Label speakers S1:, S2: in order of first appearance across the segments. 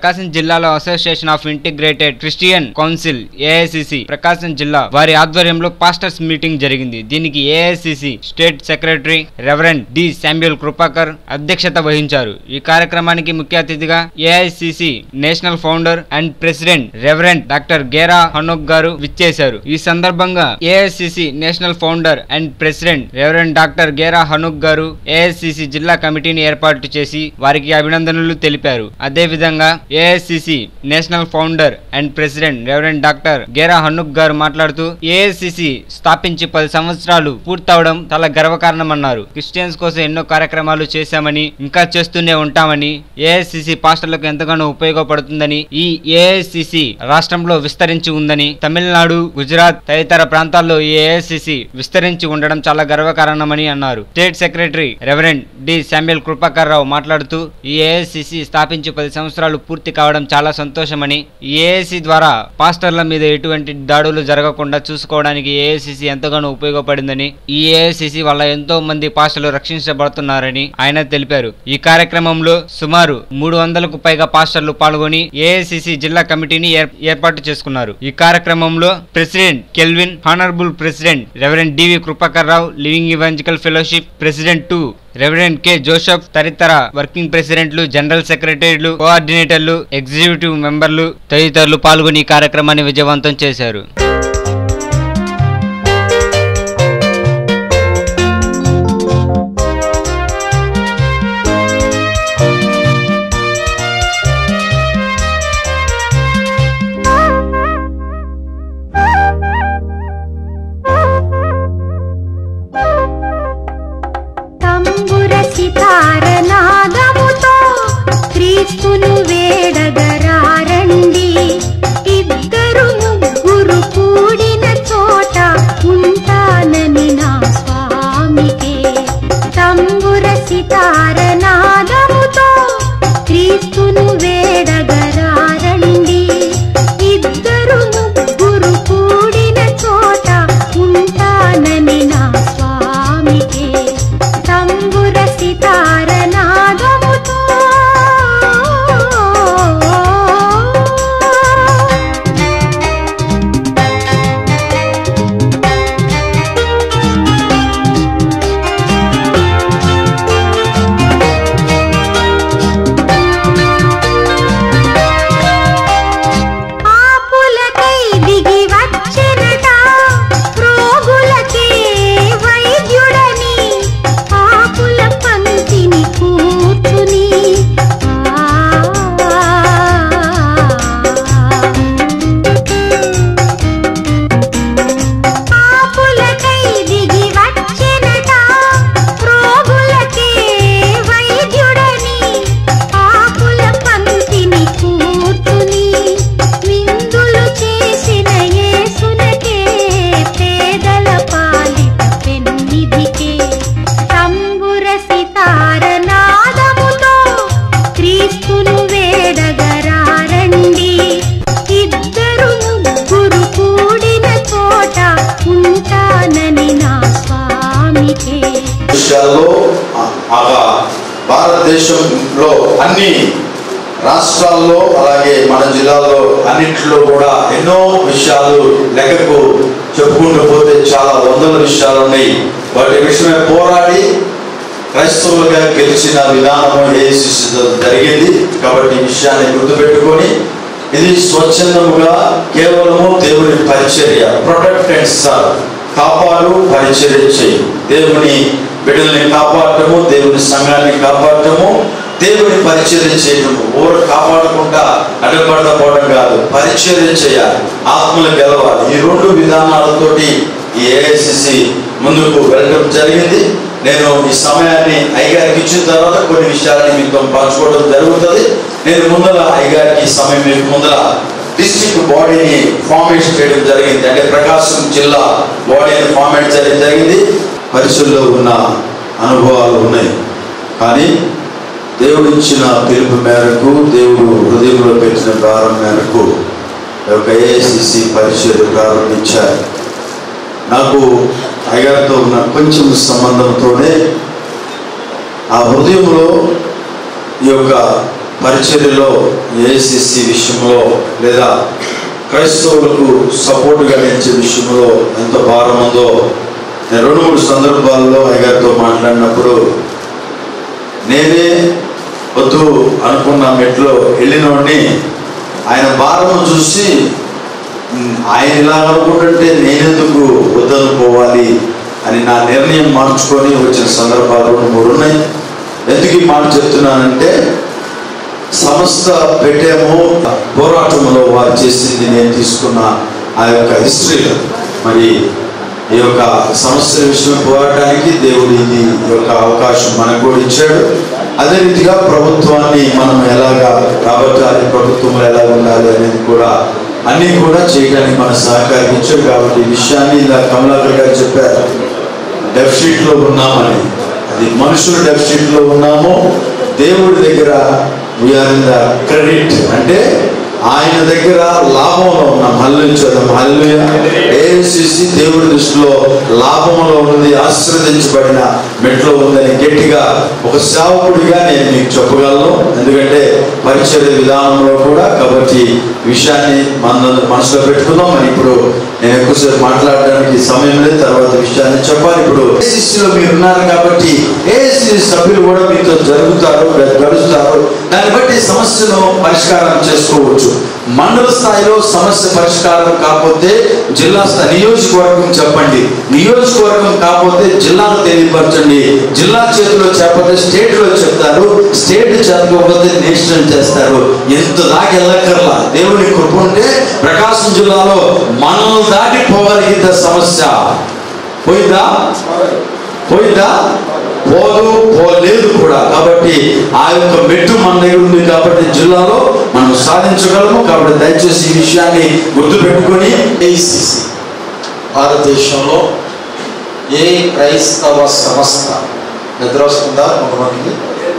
S1: ప్రకాశం జిల్లాలో association of integrated Christian council AICC Prakasam జిల్లా వారి ఆధ్వర్యంలో పాస్టర్స్ మీటింగ్ జరిగింది దీనికి AICC state secretary reverend D Samuel Kripakar అధ్యక్షత వహించారు ఈ కార్యక్రమానికి ముఖ్య అతిథిగా AICC national founder and president reverend doctor Gera Hanok garu విచ్చేశారు ఈ సందర్భంగా AICC national founder and president reverend doctor Gera Hanok గారు ఏఐసిసి జిల్లా కమిటీని ఏర్పాటు చేసి వారికి అభినందనలు తెలిపారు అదే విధంగా AICC national founder and president reverend doctor Gera Hanok గారు మాట్లాడుతూ ఏఐసిసి స్థాపించి పది సంవత్సరాలు పూర్తవడం చాలా గర్వకారణమన్నారు క్రిస్టియన్స్ కోసం ఎన్నో కార్యక్రమాలు చేశామని ఇంకా చేస్తూనే ఉంటామని ఏఐసిసి పాస్టర్లకు ఎంతగానో ఉపయోగపడుతుందని ఈ ఏఐసిసి రాష్ట్రంలో విస్తరించి ఉందని తమిళనాడు గుజరాత్ తదితర ప్రాంతాల్లో ఈ ఏఐసిసి విస్తరించి ఉండడం చాలా గర్వకారణమని అన్నారు state secretary reverend D Samuel Kripakar Rao మాట్లాడుతూ ఈ ఏఐసిసి స్థాపించి పది సంవత్సరాలు పూర్తి కావడం చాలా సంతోషమని ఈ ఏఐసి ద్వారా పాస్టర్ల మీద ఎటువంటి దాడులు జరగకుండా చూసుకోవడానికి ఏఐసిసి ఎంతగానో ఉపయోగపడిందని ఈ ఏఐసిసి వల్ల ఎంతో మంది పాస్టర్లు రక్షించబడుతున్నారని ఆయన తెలిపారు ఈ కార్యక్రమంలో సుమారు మూడు వందలకు పైగా పాస్టర్లు పాల్గొని ఏఐసిసి జిల్లా కమిటీని ఏర్- ఏర్పాటు చేసుకున్నారు ఈ కార్యక్రమంలో president Kelvin honourable president reverend DV Kripakar Rao living evangelical fellowship president too reverend K Joseph తదితర వర్కింగ్ ప్రెసిడెంట్లు జనరల్ సెక్రటరీలు కోఆర్డినేటర్లు ఎగ్జిక్యూటివ్ మెంబర్లు తదితరులు పాల్గొని ఈ కార్యక్రమాన్ని విజయవంతం చేశారు
S2: తంబుర సితార నాదముతో క్రీస్తును వేడగరారండి ఇద్దరు ముగ్గురు కూడిన చోట ఉంటానని నా స్వామికే తంబుర సితార నాదముతో క్రీస్తును వేడగరారండి ఇద్దరు ముగ్గురు కూడిన చోట ఉంటానని నా స్వామికే తంబుర సితార నాదముతో ఆపులకై దిగి వచ్చెనట రోగులకే వైద్యుడని ఆపుల పంక్తిని కూర్చుని ఆపులకై దిగి వచ్చెనట రోగులకే వైద్యుడని ఆపుల పంక్తిని కూర్చుని విందులు చేసిన యేసునకే పేదల పాలిట పెన్నిధికే తంబుర సితార నాదముతో క్రీస్తును వేడగరారండి ఇద్దరు ముగ్గురు కూడిన చోట ఉంటానని నా స్వామికే
S3: విషయాల్లో ఆ- ఆ భారతదేశంలో అన్ని రాష్ట్రాల్లో అలాగే మన జిల్లాల్లో అన్నింటిలో కూడా ఎన్నో విషయాలు లెక్కకు చెప్పుకుంటూ పోతే చాలా వందల విషయాలు ఉన్నాయి వాటి విషయమే పోరాడి క్రైస్తవులుగా గెలిచిన విధానము ఏసీసీ జరిగింది కాబట్టి ఈ విషయాన్ని గుర్తుపెట్టుకొని ఇది స్వచ్ఛందముగా కేవలము దేవుని పరిచర్య ప్రొటెక్ట్ అండ్ సర్వ్ కాపాడు పరిచర్య చేయి దేవుని బిడ్డల్ని కాపాడటము దేవుని సంఘాన్ని కాపాడటము దేవుని పరిచర్య చేయటము ఓరు కాపాడకుండా అడ్డపడకపోవడం కాదు పరిచర్య చేయాలి ఆత్మలు గెలవాలి ఈ రెండు విధానాలతోటి ఈ ఏఐసిసి ముందుకు వెళ్ళడం జరిగింది నేను ఈ సమయాన్ని అయ్యగారికి ఇచ్చిన తర్వాత కొన్ని విషయాలని మీతో పంచుకోవడం జరుగుతుంది నేను ముందర అయ్యగారికి ఈ సమయం మీకు ముందర డిస్ట్రిక్ట్ బాడీని ఫార్మేషన్ చేయడం జరిగింది అంటే ప్రకాశం జిల్లా బాడీని ఫార్మేట్ చేయడం జరిగింది పరిచయలో ఉన్న అనుభవాలు ఉన్నాయి కానీ దేవుడు ఇచ్చిన పిలుపు మేరకు దేవుడు హృదయంలో పెట్టిన ప్రారం మేరకు ఈ యొక్క ఏఐసిసి పరిచయం ప్రారంభించారు నాకు అయ్యగారితో ఉన్న కొంచెం సంబంధంతోనే ఆ హృదయంలో ఈ యొక్క పరిచర్యలో ఏసీసీ విషయంలో లేదా క్రైస్తవులకు సపోర్టుగా నిలిచే విషయంలో ఎంత భారం ఉందో నేను రెండు మూడు సందర్భాల్లో అయ్యగారితో మాట్లాడినప్పుడు నేనే వద్దు అనుకున్న మెట్లో వెళ్ళినోడిని ఆయన భారం చూసి "ఉమ్, ఆయన ఇలా అనుకుంటుంటే నేనెందుకు వద్దనుకోవాలి అని నా నిర్ణయం మార్చుకొని వచ్చిన సందర్భాలు రెండు మూడు ఉన్నాయి ఎందుకు ఈ మాట చెప్తున్నానంటే సంస్థ పెట్టాము పోరాటంలో వారు చేసింది నేను తీసుకున్న ఆ యొక్క హిస్టరీలో మరి ఈ యొక్క సమస్య విషయం పోరాటానికి దేవుడు ఇది ఈ యొక్క అవకాశం మనకు కూడా ఇచ్చాడు అదే రీతిగా ప్రభుత్వాన్ని మనం ఎలాగా రాబట్టాలి ప్రభుత్వంలో ఎలా ఉండాలి అనేది కూడా అన్నీ కూడా చేయడానికి మన సహకారం ఇచ్చాడు కాబట్టి ఈ విషయాన్ని ఇలా కమలాకర్ గారు చెప్పారు డెఫిసిట్ లో ఉన్నామని అది మనుషులు డెఫిసిట్ లో ఉన్నాము దేవుడి దగ్గర వీఆర్ ఇన్ ద క్రెడిట్ అంటే ఆయన దగ్గర లాభంలో ఉన్నాం హల్లు చదువు హల్లు ఏసీసీ దేవుడి దృష్టిలో లాభంలో ఉంది ఆశీర్వదించబడిన మెట్లో ఉందని గట్టిగా ఒక సేవకుడిగా నేను మీకు చెప్పగలను ఎందుకంటే పరిచయ విధానంలో కూడా కాబట్టి ఈ విషయాన్ని మన మనసులో పెట్టుకుందాం మరి ఇప్పుడు నేను ఎక్కువసేపు మాట్లాడడానికి సమయం లేదు తర్వాత విషయాన్ని చెప్పాలి ఇప్పుడు ఏసీసీలో మీరు ఉన్నారు కాబట్టి ఏసీ సభ్యులు కూడా మీతో జరుగుతారు గడుస్తారు దాన్ని బట్టి సమస్యను పరిష్కారం చేసుకోవచ్చు మండల స్థాయిలో సమస్య పరిష్కారం కాకపోతే జిల్లా స్థాయి నియోజకవర్గం చెప్పండి నియోజకవర్గం కాకపోతే జిల్లాను తెలియపరచండి జిల్లా చేతిలో చెప్పకపోతే స్టేట్ లో చెప్తారు స్టేట్ చెప్పకపోతే నేషనల్ చేస్తారు ఎంత దాకా వెళ్ళక్కర్లా దేవుని కృప ఉంటే ప్రకాశం జిల్లాలో మనల్ని దాటి పోగలిగిన సమస్య పోయిందా పోయిందా పోదు పోలేదు కూడా కాబట్టి ఆ యొక్క మెట్టు మన దగ్గర ఉంది కాబట్టి జిల్లాలో మనం సాధించగలము కాబట్టి దయచేసి ఈ విషయాన్ని గుర్తుపెట్టుకొని
S4: ఏఐసిసి భారతదేశంలో ఏ క్రైస్తవ సంస్థ నిద్ర వస్తుందా కొంతమందికి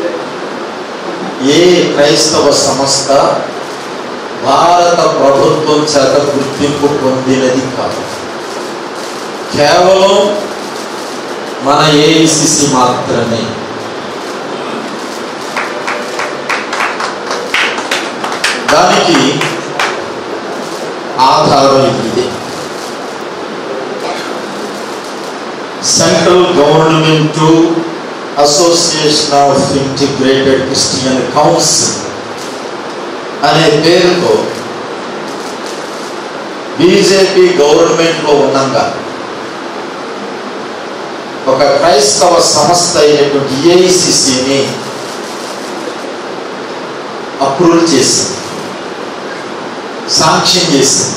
S4: ఏ క్రైస్తవ సంస్థ భారత ప్రభుత్వం చేత గుర్తింపు పొందినది కాదు కేవలం మన ఏఐసిసి మాత్రమే దానికి ఆధారం ఇదే central government association of integrated Christian council అనే పేరుతో బీజేపీ గవర్నమెంట్లో ఉండగా ఒక క్రైస్తవ సంస్థ అయినటువంటి ఏఐసిసిని అప్రూవల్ చేసింది సాంక్షన్ చేసింది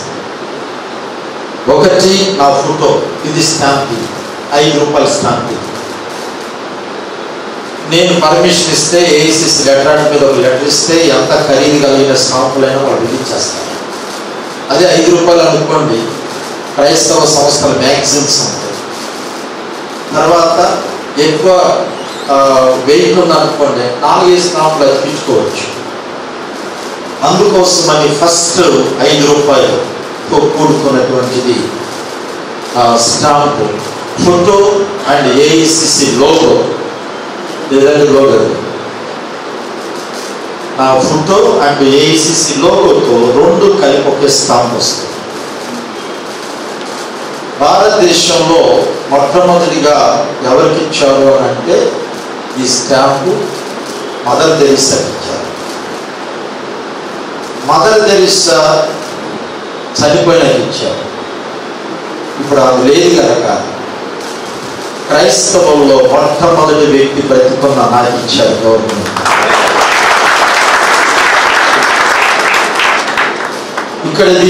S4: ఒకటి నా ఫోటో ఇది స్టాంప్ ఇది. ఐదు రూపాయల స్టాంప్ ఇది. నేను పర్మిషన్ ఇస్తే ఏఐసిసి లెటర్ మీద ఒక లెటర్ ఇస్తే ఎంత ఖరీదు కలిగిన స్టాంపులైనా వాళ్ళు రిలీజ్ చేస్తారు అదే ఐదు రూపాయలు అనుకోండి క్రైస్తవ సంస్థల మ్యాగజైన్స్ ఉంటాయి తర్వాత ఎక్కువ వెయిట్ ఉందనుకోండి నాలుగైదు స్టాంపులు అతికించుకోవచ్చు అందుకోసమని ఫస్ట్ ఐదు రూపాయలతో కూడుకున్నటువంటిది ఆ, stamp photo and AICC logo లేదంటే లోగో నా ఫోటో అండ్ ఏఐసిసి లోగోతో రెండు కలిపి ఒకే స్టాంప్ వస్తుంది భారతదేశంలో మొట్టమొదటిగా ఎవరికి ఇచ్చారు అని అంటే ఈ స్టాంపు మదర్ తెరిసాకి ఇచ్చారు మదర్ తెరిసా చనిపోయినాక ఇచ్చారు ఇప్పుడు అది లేదు కనుక క్రైస్తవుల్లో మొట్టమొదటి వ్యక్తి బ్రతికున్న నాకు ఇచ్చారు గవర్నమెంట్ ఇక్కడ ఇది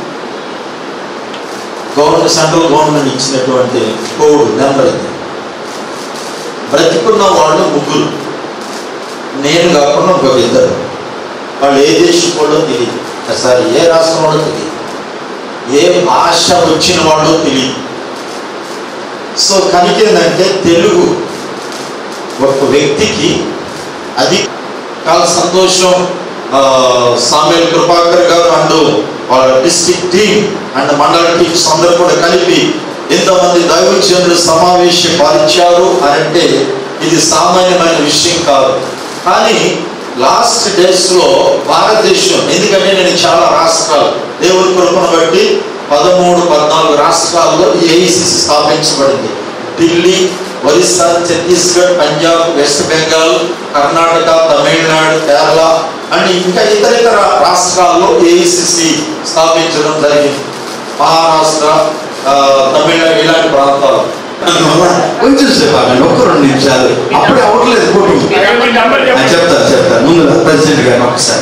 S4: గవర్నమెంట్ సెంట్రల్ గవర్నమెంట్ ఇచ్చినటువంటి కోడ్ నెంబర్ ఇది బ్రతికున్న వాళ్ళు ముగ్గురు నేను కాకుండా ఇంకొక ఇద్దరు వాళ్ళు ఏ దేశం వాళ్ళో తెలియదు సారీ ఏ రాష్ట్రం వాళ్ళో తెలియదు ఏ భాష వచ్చిన వాళ్ళో తెలియదు సో కనుక ఏంటంటే తెలుగు ఒక వ్యక్తికి అది చాలా సంతోషం ఆ, సామ్యుల్ కృపాకర్ గారు అండ్ వాళ్ళ డిస్ట్రిక్ట్ టీమ్ అండ్ మండల టీమ్స్ అందరూ కూడా కలిపి ఇంతమంది దైవజనులు సమావేశపరిచారు అని అంటే ఇది సామాన్యమైన విషయం కాదు కానీ లాస్ట్ డేస్ లో భారతదేశం ఎందుకంటే నేను చాలా రాష్ట్రాలు దేవుడి కృపను బట్టి పదమూడు పద్నాలుగు రాష్ట్రాల్లో ఏఐసిసి స్థాపించబడింది ఢిల్లీ ఒరిస్సా ఛత్తీస్గఢ్ పంజాబ్ వెస్ట్ బెంగాల్ కర్ణాటక తమిళనాడు కేరళ అండ్ ఇంకా ఇతర ఇతర రాష్ట్రాల్లో ఏఐసిసి స్థాపించడం జరిగింది మహారాష్ట్ర ఆ, తమిళనాడు ఇలాంటి ప్రాంతాలు
S3: కొంచెం సేపు ఆగండి ఒక్క రెండు నిమిషాలు అప్పుడే అవ్వట్లేదు కోటి చెప్తారు చెప్తారు ముందు ప్రెసిడెంట్ గారిని ఒకసారి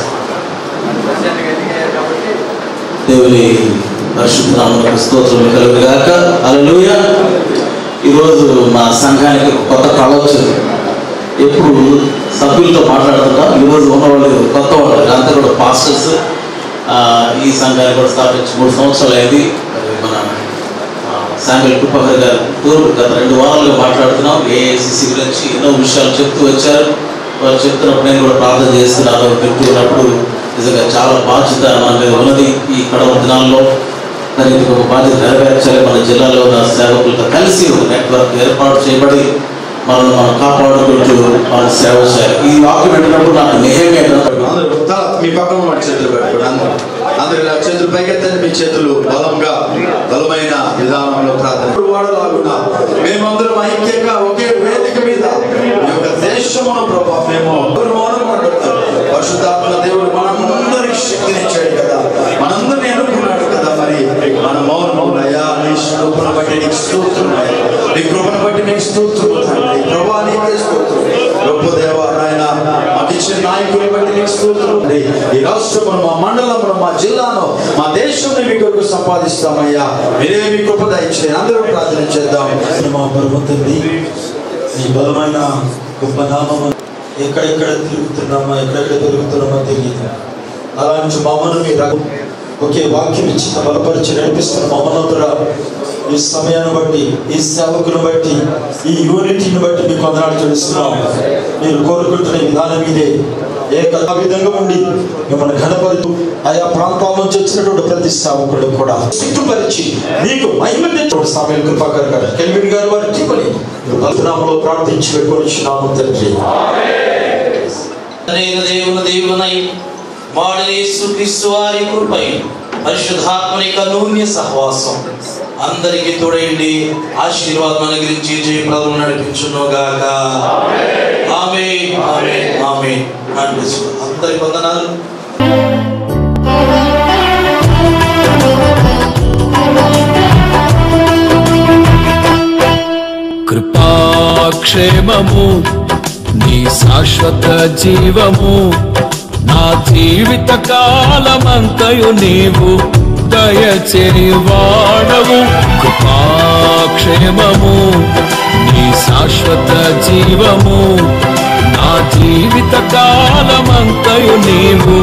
S5: దేవుని పరిశుద్ధ నామమునకు స్తోత్రం కలుగుగాక హల్లెలూయ ఈరోజు మా సంఘానికి ఒక కొత్త కళ వచ్చింది ఎప్పుడు సభ్యులతో మాట్లాడుతుంటాం ఈరోజు ఉన్నవాళ్ళు కొత్త వాళ్ళు అంతా కూడా పాస్టర్స్ ఈ సంఘాన్ని కూడా స్థాపించి మూడు సంవత్సరాలు అయింది మరి మన శాంగల్ కుప్పహర్ గారు తూర్పు గత రెండు వారాలుగా మాట్లాడుతున్నాం ఏఐసిసి గురించి ఎన్నో విషయాలు చెప్తూ వచ్చారు వారు చెప్తున్నప్పుడు నేను కూడా ప్రార్థన చేస్తున్నాను వింటున్నప్పుడు నిజంగా చాలా బాధ్యత మన మీద ఉన్నది ఈ కడవ దినాల్లో మరి ఇది ఒక బాధ్యత నెరవేర్చాలి మన జిల్లాలో ఉన్న సేవకులతో కలిసి ఒక నెట్వర్క్ ఏర్పాటు చేయబడి మనల్ని మనం కాపాడుకుంటూ మన సేవ చేయాలి ఈ వాక్యం పెట్టినప్పుడు నాకు నిహమే
S3: అందరూ తల మీ పక్కన వాడి చేతులు పెట్టుకోండి అందరూ అందరూ ఇలా చేతులు పైకెత్తండి మీ చేతులు బలంగా బలమైన విధానంలో ప్రార్థన ఇప్పుడు వాడలాగున్నా మేమందరం ఐక్యంగా ఒకే వేదిక మీద ఈ యొక్క దేశమును ప్రభా మేము ఎవరు మౌనం పడుతున్నారు పరిశుద్ధాత్మ దేవుడు మనందరికి శక్తినిచ్చాడు కదా మనందరినీ ఎన్నుకున్నాడు కదా మరి మన మౌనం అయ్యా నీ కృపను బట్టి నీకు స్తోత్రం అయ్యా. నీ కృపను బట్టి నీకు స్తోత్రం తండ్రి ప్రభా నీకే స్తోత్రం గొప్ప దేవ నాయన మాకు ఇచ్చిన నాయకులు బట్టి నీకు స్తోత్రం తండ్రి. ఈ రాష్ట్రమును మా మండలమును మా జిల్లాను మా దేశంని మీ కొరకు సంపాదిస్తామయ్యా మీరే మీ కృప దయచేయండి అందరూ ప్రార్థన చేద్దాం
S6: మా పర్వతండి నీ బలమైన గొప్ప నామము ఎక్కడెక్కడ తిరుగుతున్నామో ఎక్కడెక్కడ తిరుగుతున్నామో తెలియదు అలాంటి మమ్మను మీ రకం ఒకే వాక్యం ఇచ్చి బలపరిచి నడిపిస్తున్న మమ్మల్ని ఈ సమయాన్ని బట్టి ఈ సేవకును బట్టి ఈ యూనిటీని బట్టి మీకు వందనాలు తెలుస్తున్నాం మీరు కోరుకుంటున్న విధానం ఇదే ఏక ఆ విధంగా ఉండి మిమ్మల్ని ఘనపరుతూ ఆయా ప్రాంతాల నుంచి వచ్చినటువంటి ప్రతి సేవకుడు కూడా సిగ్గుపరిచి మీకు మహిమ తెచ్చిన సమయం కృపాకర్ గారు కెల్విన్ గారు వారి టీమని బలనామలో ప్రార్థించి పెట్టుకొని తండ్రి
S5: అనేక దేవుని దేవునై మాడనేసు క్రీస్తు వారి కృపై పరిశుద్ధాత్మని కనూన్య సహవాసం అందరికి తోడైండి ఆశీర్వాదం అనుగ్రహించి జయప్రదం నడిపించునుగాక ఆమె ఆమె ఆమె అందరికి వందనాలు
S7: కృపాక్షేమము నీ శాశ్వత జీవము నా జీవిత కాలమంతయు నీవు దయచేవాడవు కృపాక్షేమము నీ శాశ్వత జీవము నా జీవిత కాలమంతయు నీవు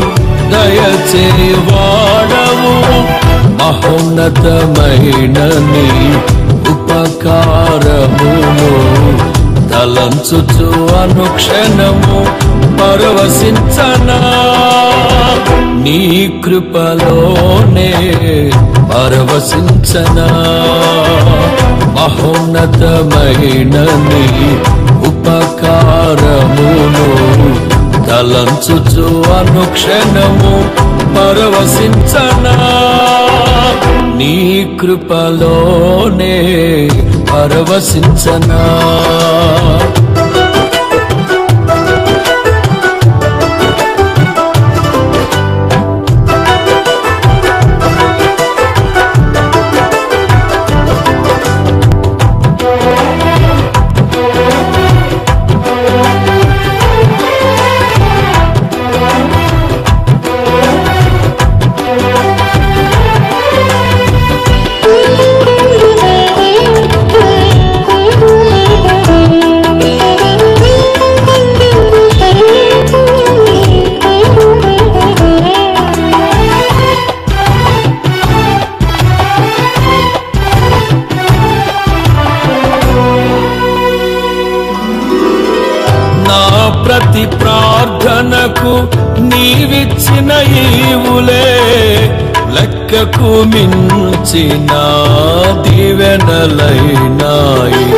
S7: దయచేవాడవు మహోన్నతమైన నీ ఉపకారమును తలంచుచు అనుక్షణము పరవశించనా నీ కృపలోనే పరవశించనా మహోన్నతమైన నీ ఉపకారమును తలంచుచు అనుక్షణము పరవశించనా నీ కృపలోనే పరవశించనా నా ప్రతి ప్రార్థనకు నీవిచ్చిన ఈవులే లెక్కకు మించిన దీవెనలైనాయి